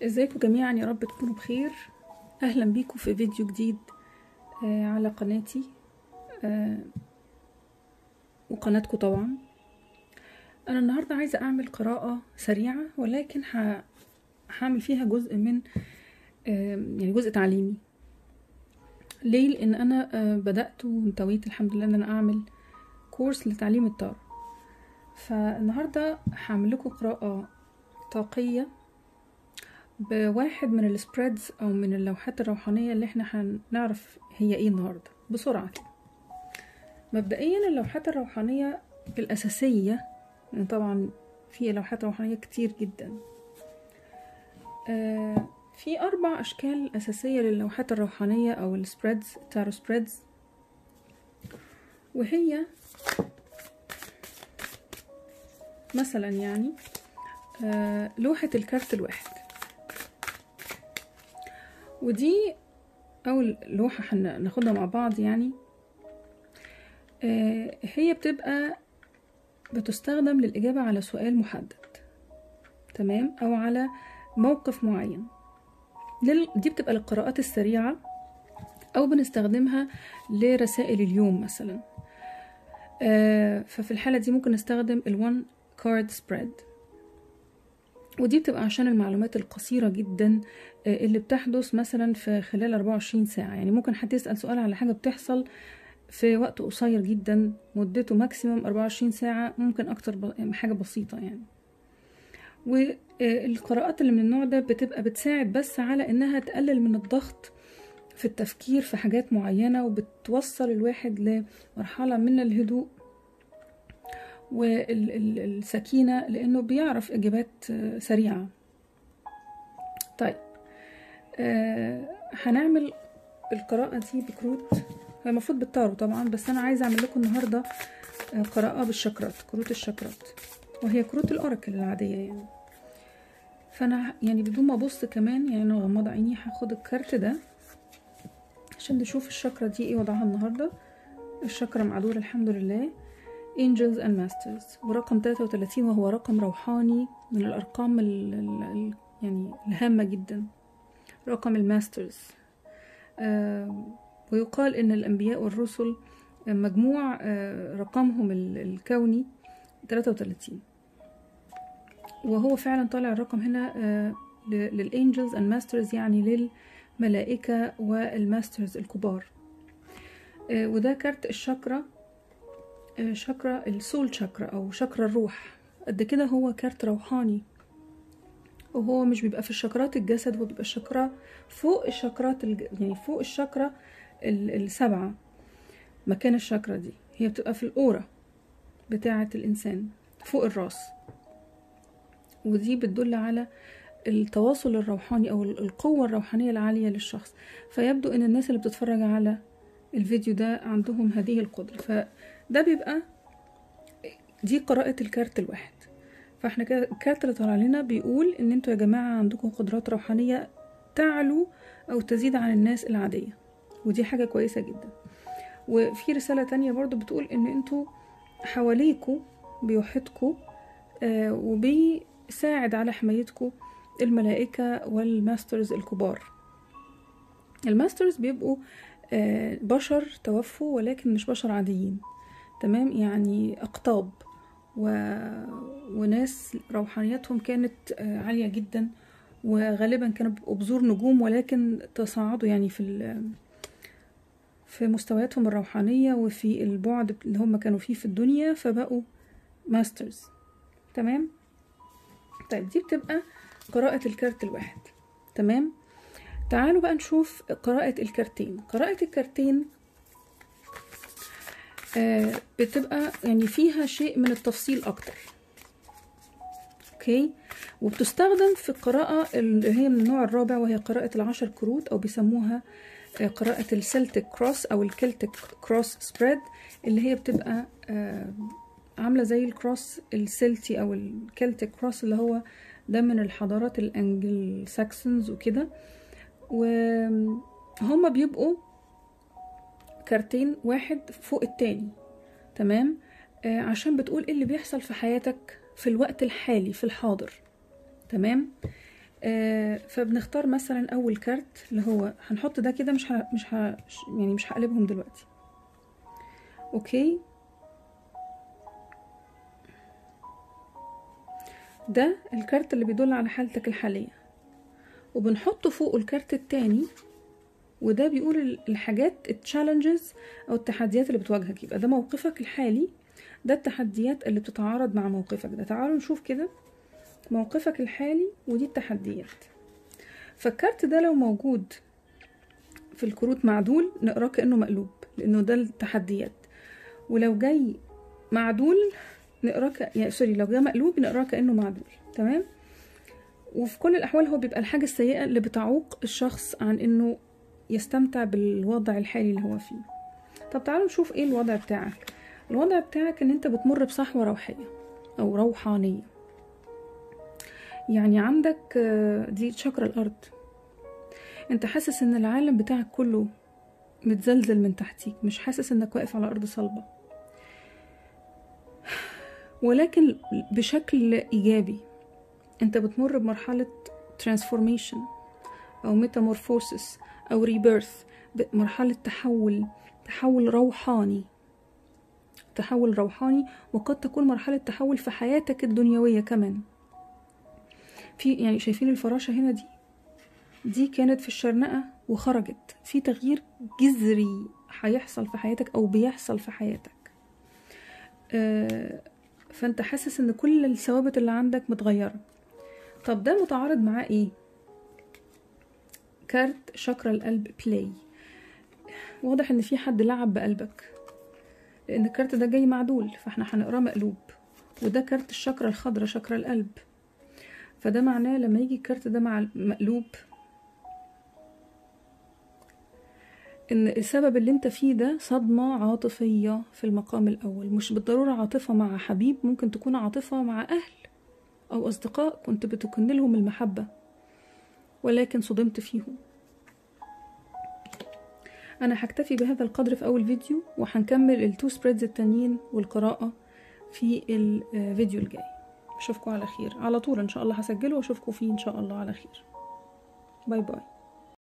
ازيكم جميعا يا رب تكونوا بخير اهلا بيكم في فيديو جديد آه، على قناتي آه، وقناتكم طبعا انا النهارده عايزه اعمل قراءه سريعه ولكن ه- هعمل فيها جزء من آه، يعني جزء تعليمي ليه لان انا آه، بدات وانتويت الحمد لله ان انا اعمل كورس لتعليم الطار فالنهارده هعمل لكم قراءه طاقيه بواحد من السبريدز او من اللوحات الروحانيه اللي احنا هنعرف هي ايه النهارده بسرعه كده مبدئيا اللوحات الروحانيه الاساسيه يعني طبعا في لوحات روحانيه كتير جدا آه في اربع اشكال اساسيه للوحات الروحانيه او السبريدز تارو سبريدز وهي مثلا يعني آه لوحه الكارت الواحد ودي أول لوحة هناخدها مع بعض يعني آه هي بتبقى بتستخدم للإجابة على سؤال محدد تمام أو على موقف معين لل... دي بتبقى للقراءات السريعة أو بنستخدمها لرسائل اليوم مثلا آه ففي الحالة دي ممكن نستخدم الون كارد سبريد ودي بتبقى عشان المعلومات القصيرة جدا اللي بتحدث مثلا في خلال 24 ساعة يعني ممكن حد يسأل سؤال على حاجة بتحصل في وقت قصير جدا مدته ماكسيموم 24 ساعة ممكن أكتر ب... حاجة بسيطة يعني والقراءات اللي من النوع ده بتبقى بتساعد بس على إنها تقلل من الضغط في التفكير في حاجات معينة وبتوصل الواحد لمرحلة من الهدوء والسكينة لأنه بيعرف إجابات سريعة طيب آه هنعمل القراءة دي بكروت هي المفروض بالتارو طبعا بس أنا عايزة أعمل لكم النهاردة آه قراءة بالشكرات كروت الشكرات وهي كروت الأوراكل العادية يعني فأنا يعني بدون ما أبص كمان يعني أنا غمض عيني هاخد الكارت ده عشان نشوف الشكرة دي ايه وضعها النهاردة الشكرة معدولة الحمد لله Angels and Masters ورقم 33 وهو رقم روحاني من الأرقام ال ال يعني الهامة جدا رقم الماسترز آه ويقال ان الانبياء والرسل مجموع آه رقمهم الكوني 33 وهو فعلا طالع الرقم هنا آه للانجلز اند ماسترز يعني للملائكة والماسترز الكبار وده كارت الشاكرا شاكرا السول شاكرا او شاكرا الروح قد كده هو كارت روحاني وهو مش بيبقى في الشكرات الجسد هو بيبقى الشكرة فوق الشكرات الج... يعني فوق الشكرة السبعة مكان الشكرة دي هي بتبقى في الأورة بتاعة الإنسان فوق الراس ودي بتدل على التواصل الروحاني أو القوة الروحانية العالية للشخص فيبدو إن الناس اللي بتتفرج على الفيديو ده عندهم هذه القدرة فده بيبقى دي قراءة الكارت الواحد فاحنا كده الكارت اللي طالع لنا بيقول ان انتوا يا جماعه عندكم قدرات روحانيه تعلو او تزيد عن الناس العاديه ودي حاجه كويسه جدا وفي رساله تانية برضو بتقول ان انتوا حواليكوا بيحيطكوا آه وبيساعد على حمايتكوا الملائكه والماسترز الكبار الماسترز بيبقوا آه بشر توفوا ولكن مش بشر عاديين تمام يعني اقطاب و... وناس روحانيتهم كانت عالية جدا وغالبا كانوا بيبقوا بذور نجوم ولكن تصاعدوا يعني في ال... في مستوياتهم الروحانية وفي البعد اللي هم كانوا فيه في الدنيا فبقوا ماسترز تمام طيب دي بتبقى قراءة الكارت الواحد تمام تعالوا بقى نشوف قراءة الكارتين قراءة الكارتين آه بتبقى يعني فيها شيء من التفصيل اكتر اوكي وبتستخدم في القراءة اللي هي من النوع الرابع وهي قراءة العشر كروت او بيسموها آه قراءة السلتيك كروس او الكلتيك كروس سبريد اللي هي بتبقى آه عاملة زي الكروس السلتي او الكلتيك كروس اللي هو ده من الحضارات الانجل ساكسونز وكده وهم بيبقوا كارتين واحد فوق التاني تمام آه عشان بتقول ايه اللي بيحصل في حياتك في الوقت الحالي في الحاضر تمام آه فبنختار مثلا اول كارت اللي هو هنحط ده كده مش ه... مش ه... يعني مش هقلبهم دلوقتي اوكي ده الكارت اللي بيدل على حالتك الحالية وبنحط فوقه الكارت التاني وده بيقول ال- الحاجات التشالنجز او التحديات اللي بتواجهك يبقى ده موقفك الحالي ده التحديات اللي بتتعارض مع موقفك ده تعالوا نشوف كده موقفك الحالي ودي التحديات فالكارت ده لو موجود في الكروت معدول نقراه كأنه مقلوب لأنه ده التحديات ولو جاي معدول نقراه ك... يعني سوري لو جه مقلوب نقراه كأنه معدول تمام وفي كل الأحوال هو بيبقى الحاجة السيئة اللي بتعوق الشخص عن إنه يستمتع بالوضع الحالي اللي هو فيه طب تعالوا نشوف ايه الوضع بتاعك الوضع بتاعك ان انت بتمر بصحوة روحية او روحانية يعني عندك آه، دي شكر الارض انت حاسس ان العالم بتاعك كله متزلزل من تحتيك مش حاسس انك واقف على ارض صلبة ولكن بشكل ايجابي انت بتمر بمرحلة transformation او metamorphosis او rebirth مرحلة تحول تحول روحاني تحول روحاني وقد تكون مرحلة تحول في حياتك الدنيوية كمان في يعني شايفين الفراشة هنا دي دي كانت في الشرنقة وخرجت في تغيير جذري هيحصل في حياتك أو بيحصل في حياتك آه، فأنت حاسس إن كل الثوابت اللي عندك متغيرة طب ده متعارض معاه إيه؟ كارت شكر القلب بلاي واضح ان في حد لعب بقلبك لان الكارت ده جاي معدول فاحنا هنقراه مقلوب وده كارت الشكرة الخضراء شكرة القلب فده معناه لما يجي الكارت ده مع مقلوب ان السبب اللي انت فيه ده صدمة عاطفية في المقام الاول مش بالضرورة عاطفة مع حبيب ممكن تكون عاطفة مع اهل او اصدقاء كنت بتكن لهم المحبة ولكن صدمت فيهم انا هكتفي بهذا القدر في اول فيديو وهنكمل التو سبريدز التانيين والقراءة في الفيديو الجاي اشوفكم على خير على طول ان شاء الله هسجله واشوفكم فيه ان شاء الله على خير باي باي